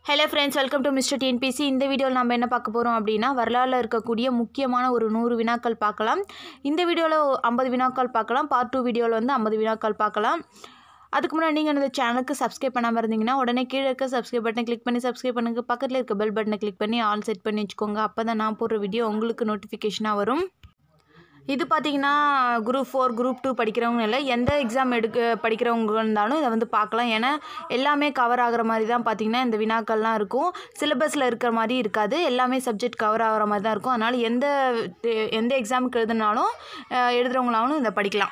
hello friends welcome to mister TNPC இந்த வீடியோவில் நம்ம என்ன பார்க்க போகிறோம் அப்படின்னா வரலாறில் இருக்கக்கூடிய முக்கியமான ஒரு நூறு வினாக்கள் பார்க்கலாம் இந்த வீடியோவில் ஐம்பது வினாக்கள் பார்க்கலாம் பார்ட் டூ வீடியோவில் வந்து ஐம்பது வினாக்கள் பார்க்கலாம் அதுக்கு முன்னாடி நீங்கள் இந்த சேனலுக்கு சப்ஸ்கிரைப் பண்ணாமல் இருந்தீங்கன்னா உடனே கீழே இருக்க சப்ஸ்கிரைப் பட்டனை கிளிக் பண்ணி சப்ஸ்கிரைப் பண்ணுங்க பக்கத்தில் இருக்க பெல் பட்டனை கிளிக் பண்ணி ஆல் செட் பண்ணி வச்சுக்கோங்க அப்போ தான் நான் போடுற வீடியோ உங்களுக்கு நோட்டிஃபிகேஷனாக வரும் இது பார்த்தீங்கன்னா குரூப் ஃபோர் குரூப் டூ படிக்கிறவங்க இல்லை எந்த எக்ஸாம் எடுக்க படிக்கிறவங்க இருந்தாலும் இதை வந்து பார்க்கலாம் ஏன்னா எல்லாமே கவர் ஆகிற மாதிரி தான் பார்த்தீங்கன்னா இந்த வினாக்கள்லாம் இருக்கும் சிலபஸில் இருக்கிற மாதிரி இருக்காது எல்லாமே சப்ஜெக்ட் கவர் ஆகிற மாதிரி தான் இருக்கும் அதனால் எந்த எந்த எக்ஸாமுக்கு எழுதுனாலும் அஹ், எழுதுறவங்களாலும் இதை படிக்கலாம்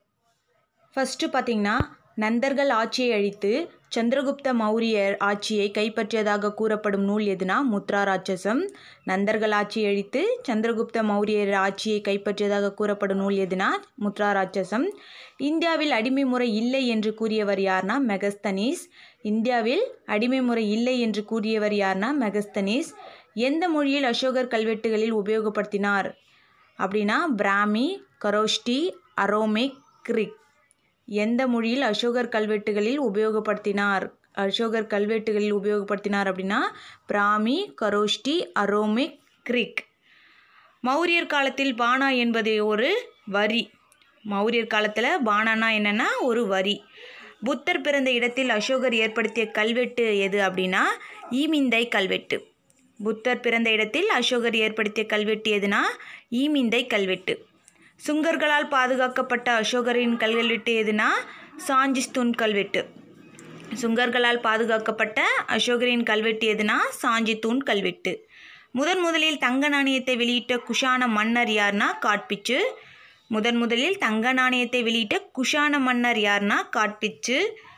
ஃபஸ்ட்டு பார்த்தீங்கன்னா நந்தர்கள் ஆட்சியை அழித்து சந்திரகுப்த மௌரியர் ஆட்சியை கைப்பற்றியதாக கூறப்படும் நூல் எதுனா முத்ரா ராட்சசம் நந்தர்கள் ஆட்சியை அழித்து சந்திரகுப்த மௌரியர் ஆட்சியை கைப்பற்றியதாக கூறப்படும் நூல் எதுனா முத்ரா ராட்சசம் இந்தியாவில் அடிமை முறை இல்லை என்று கூறியவர் யார்னா மெகஸ்தனீஸ் இந்தியாவில் அடிமை முறை இல்லை என்று கூறியவர் யார்னா மெகஸ்தனீஸ் எந்த மொழியில் அசோகர் கல்வெட்டுகளில் உபயோகப்படுத்தினார் அப்படின்னா பிராமி கரோஷ்டி அரோமிக் கிரிக் எந்த மொழியில் அசோகர் கல்வெட்டுகளில் உபயோகப்படுத்தினார் அசோகர் கல்வெட்டுகளில் உபயோகப்படுத்தினார் அப்படின்னா பிராமி கரோஷ்டி அரோமிக் கிரிக் மௌரியர் காலத்தில் பானா என்பது ஒரு வரி மௌரியர் காலத்தில் பானானா என்னென்னா ஒரு வரி புத்தர் பிறந்த இடத்தில் அசோகர் ஏற்படுத்திய கல்வெட்டு எது அப்படின்னா ஈமிந்தை கல்வெட்டு புத்தர் பிறந்த இடத்தில் அசோகர் ஏற்படுத்திய கல்வெட்டு எதுனா ஈமிந்தை கல்வெட்டு சுங்கர்களால் பாதுகாக்கப்பட்ட அசோகரின் கல்வெட்டு எதுனா சாஞ்சிஸ்துன் கல்வெட்டு சுங்கர்களால் பாதுகாக்கப்பட்ட அசோகரின் கல்வெட்டு எதுனா சாஞ்சித்தூன் கல்வெட்டு முதன் முதலில் தங்க நாணயத்தை வெளியிட்ட குஷான மன்னர் யார்னா காட்பிச்சு முதன் முதலில் தங்க நாணயத்தை வெளியிட்ட குஷான மன்னர் யார்னா காட்பிச்சு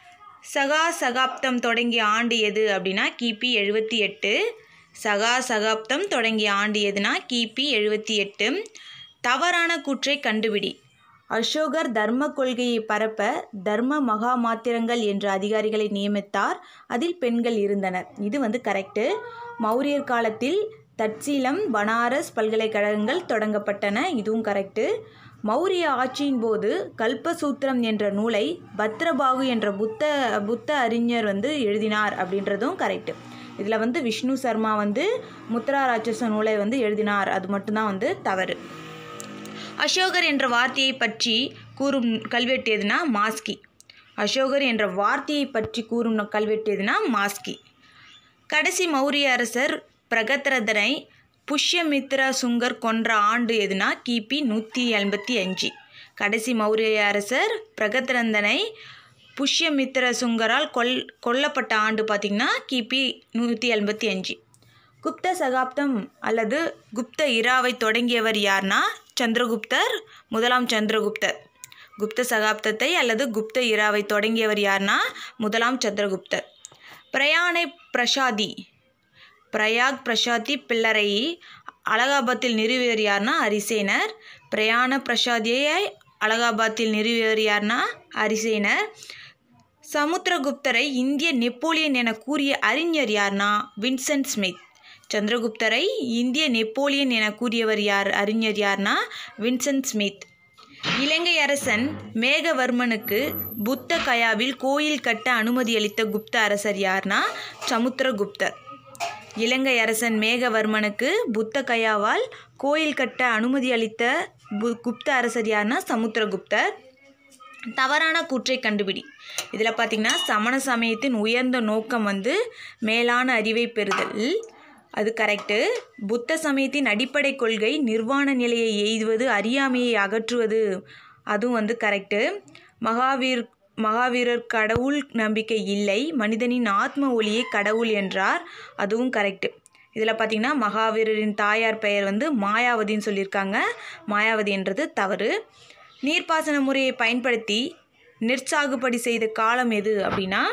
சகா சகாப்தம் தொடங்கிய ஆண்டு எது அப்படின்னா கிபி எழுபத்தி எட்டு சகா சகாப்தம் தொடங்கிய ஆண்டு எதுனா கிபி எழுபத்தி எட்டு தவறான கூற்றை கண்டுபிடி அசோகர் தர்ம கொள்கையை பரப்ப தர்ம மகா மாத்திரங்கள் என்ற அதிகாரிகளை நியமித்தார் அதில் பெண்கள் இருந்தனர் இது வந்து கரெக்டு மௌரியர் காலத்தில் தட்சீலம் பனாரஸ் பல்கலைக்கழகங்கள் தொடங்கப்பட்டன இதுவும் கரெக்டு மௌரிய ஆட்சியின் போது கல்பசூத்திரம் என்ற நூலை பத்ரபாகு என்ற புத்த புத்த அறிஞர் வந்து எழுதினார் அப்படின்றதும் கரெக்டு இதில் வந்து விஷ்ணு சர்மா வந்து முத்ரா ராட்சச நூலை வந்து எழுதினார் அது மட்டும்தான் வந்து தவறு அசோகர் என்ற வார்த்தையை பற்றி கூறும் கல்வெட்டு எதுனா மாஸ்கி அசோகர் என்ற வார்த்தையை பற்றி கூறும் கல்வெட்டு எதுனா மாஸ்கி கடைசி மௌரிய அரசர் பிரகத்ரதனை புஷ்யமித்ரா சுங்கர் கொன்ற ஆண்டு எதுனா கிபி நூற்றி எண்பத்தி அஞ்சு கடைசி மௌரிய அரசர் பிரகத்ரந்தனை புஷ்யமித்ர சுங்கரால் கொல் கொல்லப்பட்ட ஆண்டு பார்த்திங்கன்னா கிபி நூற்றி எண்பத்தி அஞ்சு குப்த சகாப்தம் அல்லது குப்த இராவை தொடங்கியவர் யார்னா சந்திரகுப்தர் முதலாம் சந்திரகுப்தர் குப்த சகாப்தத்தை அல்லது குப்த இராவை தொடங்கியவர் யார்னா முதலாம் சந்திரகுப்தர் பிரயாணை பிரசாதி பிரயாக் பிரசாதி பிள்ளரை அலகாபாத்தில் நிறுவியவர் யார்னா அரிசேனர் பிரயாண பிரசாதியை அலகாபாத்தில் நிறுவியவர் யார்னா அரிசேனர் சமுத்திரகுப்தரை இந்திய நெப்போலியன் என கூறிய அறிஞர் யார்னா வின்சென்ட் ஸ்மித் சந்திரகுப்தரை இந்திய நெப்போலியன் என கூறியவர் யார் அறிஞர் யார்னா வின்சென்ட் ஸ்மித் இலங்கை அரசன் மேகவர்மனுக்கு புத்த கயாவில் கோயில் கட்ட அனுமதி அளித்த குப்த அரசர் யார்னா சமுத்திரகுப்தர் இலங்கை அரசன் மேகவர்மனுக்கு புத்த கயாவால் கோயில் கட்ட அனுமதி அளித்த பு குப்த அரசர் யார்னா சமுத்திரகுப்தர் தவறான கூற்றை கண்டுபிடி இதில் பார்த்திங்கன்னா சமண சமயத்தின் உயர்ந்த நோக்கம் வந்து மேலான அறிவை பெறுதல் அது கரெக்டு புத்த சமயத்தின் அடிப்படை கொள்கை நிர்வாண நிலையை எய்துவது அறியாமையை அகற்றுவது அதுவும் வந்து கரெக்டு மகாவீர் மகாவீரர் கடவுள் நம்பிக்கை இல்லை மனிதனின் ஆத்ம ஒளியே கடவுள் என்றார் அதுவும் கரெக்டு இதில் பார்த்திங்கன்னா மகாவீரரின் தாயார் பெயர் வந்து மாயாவதின்னு சொல்லியிருக்காங்க மாயாவதி என்றது தவறு நீர்ப்பாசன முறையை பயன்படுத்தி நெற்சாகுபடி செய்த காலம் எது அப்படின்னா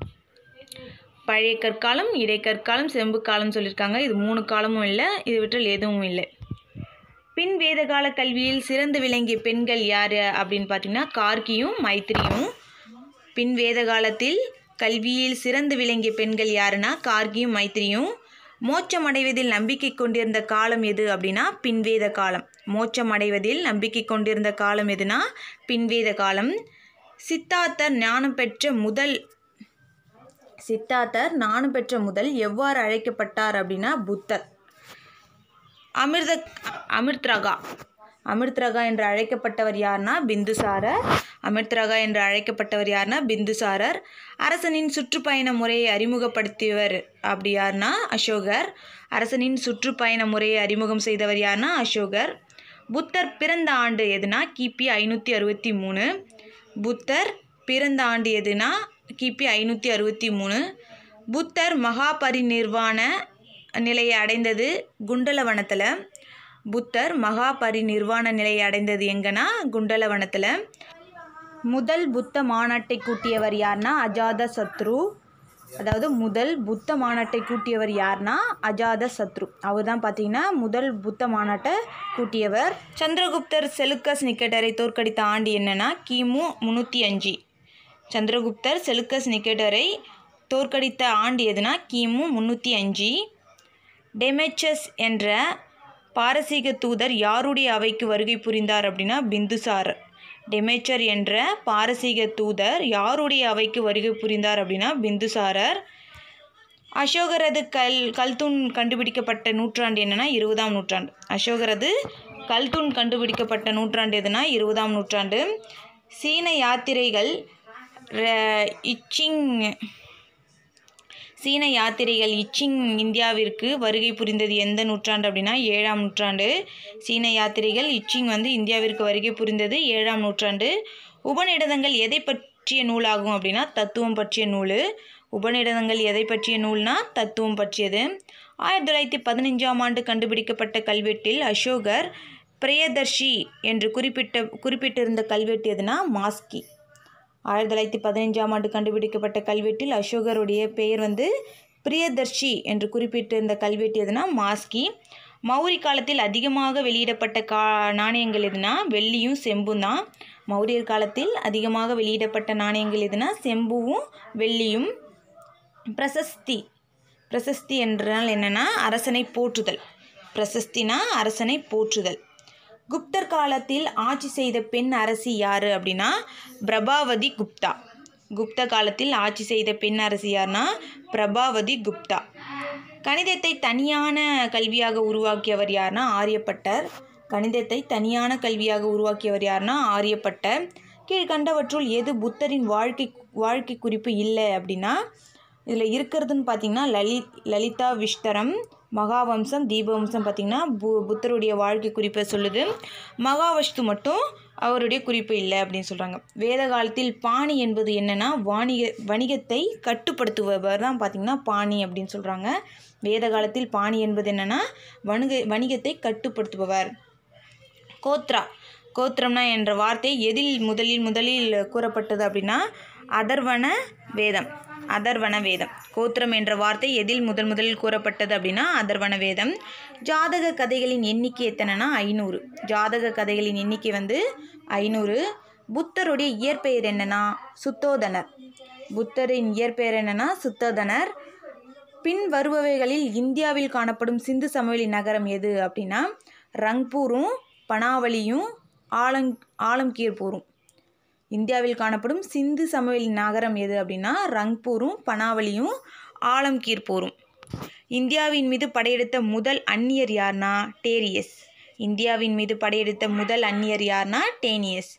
பழைய கற்காலம் இடைக்கற்காலம் செம்பு காலம் சொல்லியிருக்காங்க இது மூணு காலமும் இல்லை இது விட்டால் எதுவும் இல்லை பின் வேதகால கல்வியில் சிறந்து விளங்கிய பெண்கள் யார் அப்படின்னு பார்த்தீங்கன்னா கார்கியும் மைத்திரியும் பின் வேத காலத்தில் கல்வியில் சிறந்து விளங்கிய பெண்கள் யாருன்னா கார்கியும் மைத்திரியும் மோட்சம் அடைவதில் நம்பிக்கை கொண்டிருந்த காலம் எது அப்படின்னா பின்வேத காலம் மோட்சம் அடைவதில் நம்பிக்கை கொண்டிருந்த காலம் எதுனா பின்வேத காலம் சித்தார்த்தர் ஞானம் பெற்ற முதல் சித்தார்த்தர் நானும் பெற்ற முதல் எவ்வாறு அழைக்கப்பட்டார் அப்படின்னா புத்தர் அமிர்த அமிர்த்ரகா அமிர்த்ரகா என்று அழைக்கப்பட்டவர் யார்னா பிந்துசாரர் அமிர்த்ரகா என்று அழைக்கப்பட்டவர் யார்னா பிந்துசாரர் அரசனின் சுற்றுப்பயண முறையை அறிமுகப்படுத்தியவர் அப்படி யார்னா அசோகர் அரசனின் சுற்றுப்பயண முறையை அறிமுகம் செய்தவர் யார்னா அசோகர் புத்தர் பிறந்த ஆண்டு எதுனா கிபி ஐநூற்றி அறுபத்தி மூணு புத்தர் பிறந்த ஆண்டு எதுனா கிபி ஐநூற்றி அறுபத்தி மூணு புத்தர் மகாபரிநிர்வாண நிலையை அடைந்தது குண்டலவனத்தில் புத்தர் மகா பரிநிர்வாண நிலையை அடைந்தது எங்கன்னா குண்டலவனத்தில் முதல் புத்த மாநாட்டை கூட்டியவர் யார்னா அஜாத சத்ரு அதாவது முதல் புத்த மாநாட்டை கூட்டியவர் யார்னா அஜாத சத்ரு அவர் தான் பார்த்தீங்கன்னா முதல் புத்த மாநாட்டை கூட்டியவர் சந்திரகுப்தர் செலுக்கஸ் நிக்கேட்டரை தோற்கடித்த ஆண்டு என்னன்னா கிமு முந்நூற்றி அஞ்சு சந்திரகுப்தர் செலுக்கஸ் நிக்கேட்டரை தோற்கடித்த ஆண்டு எதுனா கிமு முந்நூற்றி அஞ்சு டெமெச்சஸ் என்ற பாரசீக தூதர் யாருடைய அவைக்கு வருகை புரிந்தார் அப்படின்னா பிந்துசாரர் டெமேச்சர் என்ற பாரசீக தூதர் யாருடைய அவைக்கு வருகை புரிந்தார் அப்படின்னா பிந்துசாரர் அசோகரது கல் கல்தூண் கண்டுபிடிக்கப்பட்ட நூற்றாண்டு என்னன்னா இருபதாம் நூற்றாண்டு அசோகரது கல்தூண் கண்டுபிடிக்கப்பட்ட நூற்றாண்டு எதுனா இருபதாம் நூற்றாண்டு சீன யாத்திரைகள் ர- இச்சிங் சீன யாத்திரைகள் இச்சிங் இந்தியாவிற்கு வருகை புரிந்தது எந்த நூற்றாண்டு அப்படின்னா ஏழாம் நூற்றாண்டு சீன யாத்திரைகள் இச்சிங் வந்து இந்தியாவிற்கு வருகை புரிந்தது ஏழாம் நூற்றாண்டு உபநிடதங்கள் எதை பற்றிய நூலாகும் அப்படின்னா தத்துவம் பற்றிய நூல் உபநிடதங்கள் எதை பற்றிய நூல்னா தத்துவம் பற்றியது ஆயிரத்தி தொள்ளாயிரத்தி பதினஞ்சாம் ஆண்டு கண்டுபிடிக்கப்பட்ட கல்வெட்டில் அசோகர் பிரியதர்ஷி என்று குறிப்பிட்ட குறிப்பிட்டிருந்த கல்வெட்டு எதுனா மாஸ்கி ஆயிரத்தி தொள்ளாயிரத்தி பதினஞ்சாம் ஆண்டு கண்டுபிடிக்கப்பட்ட கல்வெட்டில் அசோகருடைய பெயர் வந்து பிரியதர்ஷி என்று குறிப்பிட்டிருந்த கல்வெட்டு எதுனா மாஸ்கி மௌரி காலத்தில் அதிகமாக வெளியிடப்பட்ட கா நாணயங்கள் எதுனா வெள்ளியும் செம்பும் தான் மௌரியர் காலத்தில் அதிகமாக வெளியிடப்பட்ட நாணயங்கள் எதுனா செம்புவும் வெள்ளியும் பிரசஸ்தி பிரசஸ்தி என்றால் என்னன்னா அரசனை போற்றுதல் பிரசஸ்தினா அரசனை போற்றுதல் குப்தர் காலத்தில் ஆட்சி செய்த பெண் அரசி யார் அப்படின்னா பிரபாவதி குப்தா குப்த காலத்தில் ஆட்சி செய்த பெண் அரசி யார்னா பிரபாவதி குப்தா கணிதத்தை தனியான கல்வியாக உருவாக்கியவர் யார்னா ஆரியப்பட்டர் கணிதத்தை தனியான கல்வியாக உருவாக்கியவர் யார்னா ஆரியப்பட்டர் கீழ்கண்டவற்றுள் எது புத்தரின் வாழ்க்கை வாழ்க்கை குறிப்பு இல்லை அப்படின்னா இதில் இருக்கிறதுன்னு பார்த்தீங்கன்னா லலி லலிதா விஷ்தரம் மகாவம்சம் தீபவம்சம் பார்த்திங்கன்னா பு புத்தருடைய வாழ்க்கை குறிப்பை சொல்லுது மகாவஸ்து மட்டும் அவருடைய குறிப்பு இல்லை அப்படின்னு சொல்கிறாங்க வேத காலத்தில் பாணி என்பது என்னென்னா வாணிக வணிகத்தை கட்டுப்படுத்துபவர் தான் பார்த்திங்கன்னா பாணி அப்படின்னு சொல்கிறாங்க வேத காலத்தில் பாணி என்பது என்னென்னா வணிக வணிகத்தை கட்டுப்படுத்துபவர் கோத்ரா கோத்திரம்னா என்ற வார்த்தை எதில் முதலில் முதலில் கூறப்பட்டது அப்படின்னா அதர்வன வேதம் அதர்வன வேதம் கோத்திரம் என்ற வார்த்தை எதில் முதல் முதலில் கூறப்பட்டது அப்படின்னா அதர்வன வேதம் ஜாதக கதைகளின் எண்ணிக்கை எத்தனைனா ஐநூறு ஜாதக கதைகளின் எண்ணிக்கை வந்து ஐநூறு புத்தருடைய இயற்பெயர் என்னன்னா சுத்தோதனர் புத்தரின் இயற்பெயர் என்னன்னா சுத்தோதனர் பின் வருபவைகளில் இந்தியாவில் காணப்படும் சிந்து சமவெளி நகரம் எது அப்படின்னா ரங்பூரும் பனாவலியும் ஆலங் ஆலம்கீர்பூரும் இந்தியாவில் காணப்படும் சிந்து சமவெளி நகரம் எது அப்படின்னா ரங்பூரும் பனாவலியும் ஆலம்கீர்பூரும் இந்தியாவின் மீது படையெடுத்த முதல் அந்நியர் யார்னா டேரியஸ் இந்தியாவின் மீது படையெடுத்த முதல் அந்நியர் யார்னா டேனியஸ்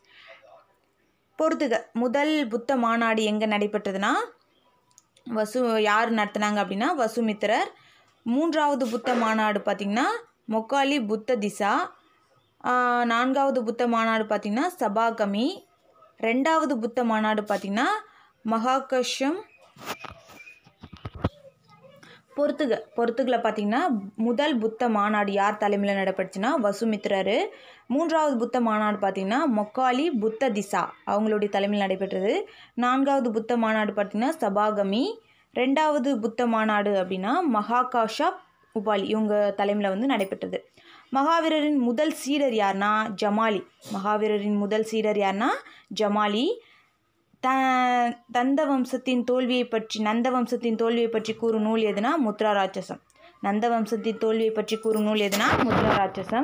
பொறுத்துக முதல் புத்த மாநாடு எங்கே நடைபெற்றதுன்னா வசு யார் நடத்துனாங்க அப்படின்னா வசுமித்திரர் மூன்றாவது புத்த மாநாடு பார்த்திங்கன்னா மொக்காலி புத்த திசா ஆஹ் நான்காவது புத்த மாநாடு பார்த்திங்கன்னா சபாகமி ரெண்டாவது புத்த மாநாடு பார்த்திங்கன்னா மகாகஷம் பொறுத்துக பொறுத்துகளை பார்த்திங்கன்னா முதல் புத்த மாநாடு யார் தலைமையில் நடைபெற்றுச்சுன்னா வசுமித்திரர் மூன்றாவது புத்த மாநாடு பார்த்திங்கன்னா மொக்காலி புத்த திசா அவங்களுடைய தலைமையில் நடைபெற்றது நான்காவது புத்த மாநாடு பார்த்திங்கன்னா சபாகமி ரெண்டாவது புத்த மாநாடு அப்படின்னா மகாகாஷா உபாலி இவங்க தலைமையில் வந்து நடைபெற்றது மகாவீரரின் முதல் சீடர் யார்னா ஜமாலி மகாவீரரின் முதல் சீடர் யார்னா ஜமாலி த தந்த வம்சத்தின் தோல்வியை பற்றி நந்த வம்சத்தின் தோல்வியை பற்றி கூறும் நூல் எதுனா முத்ரா ராட்சசம் நந்த வம்சத்தின் தோல்வியை பற்றி கூறும் நூல் எதுனா முத்ரா ராட்சசம்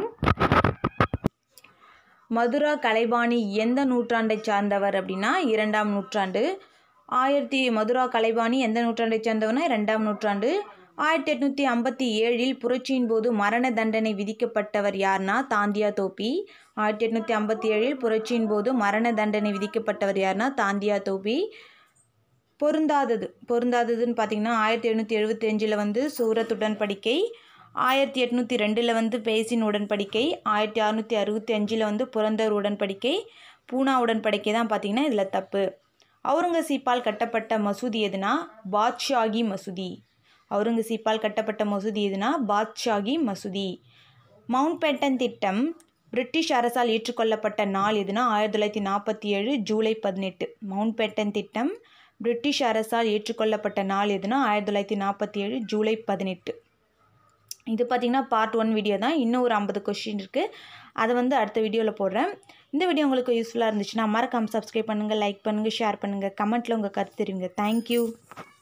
மதுரா கலைபாணி எந்த நூற்றாண்டை சார்ந்தவர் அப்படின்னா இரண்டாம் நூற்றாண்டு ஆயிரத்தி மதுரா கலைவாணி எந்த நூற்றாண்டைச் சேர்ந்தவனா ரெண்டாம் நூற்றாண்டு ஆயிரத்தி எட்நூற்றி ஐம்பத்தி ஏழில் புரட்சியின் போது மரண தண்டனை விதிக்கப்பட்டவர் யார்னா தாந்தியா தோப்பி ஆயிரத்தி எட்நூற்றி ஐம்பத்தி ஏழில் புரட்சியின் போது மரண தண்டனை விதிக்கப்பட்டவர் யார்னா தாந்தியா தோப்பி பொருந்தாதது பொருந்தாததுன்னு பார்த்தீங்கன்னா ஆயிரத்தி எழுநூற்றி எழுபத்தஞ்சில் வந்து சூரத் உடன்படிக்கை ஆயிரத்தி எட்நூற்றி ரெண்டில் வந்து பேசின் உடன்படிக்கை ஆயிரத்தி அறநூற்றி அறுபத்தி அஞ்சில் வந்து புரந்தர் உடன்படிக்கை பூனா உடன்படிக்கை தான் பார்த்தீங்கன்னா இதில் தப்பு அவுரங்கசீப்பால் கட்டப்பட்ட மசூதி எதுனா பாத்ஷாகி மசூதி அவுரங்கசீப்பால் கட்டப்பட்ட மசூதி எதுனா பாத்ஷாகி மசூதி மவுண்ட் பேட்டன் திட்டம் பிரிட்டிஷ் அரசால் ஏற்றுக்கொள்ளப்பட்ட நாள் எதுனா ஆயிரத்தி தொள்ளாயிரத்தி நாற்பத்தி ஏழு ஜூலை பதினெட்டு மவுண்ட் பேட்டன் திட்டம் பிரிட்டிஷ் அரசால் ஏற்றுக்கொள்ளப்பட்ட நாள் எதுனா ஆயிரத்தி தொள்ளாயிரத்தி நாற்பத்தி ஏழு ஜூலை பதினெட்டு இது பார்த்திங்கன்னா பார்ட் ஒன் வீடியோ தான் இன்னும் ஒரு ஐம்பது கொஷின் இருக்குது அதை வந்து அடுத்த வீடியோவில் போடுறேன் இந்த வீடியோ உங்களுக்கு யூஸ்ஃபுல்லாக இருந்துச்சுன்னா மறக்காமல் சப்ஸ்கிரைப் பண்ணுங்கள் லைக் பண்ணுங்கள் ஷேர் பண்ணுங்கள் கமெண்ட்டில் உங்கள் கருத்து தெரிவிங்க தேங்க்யூ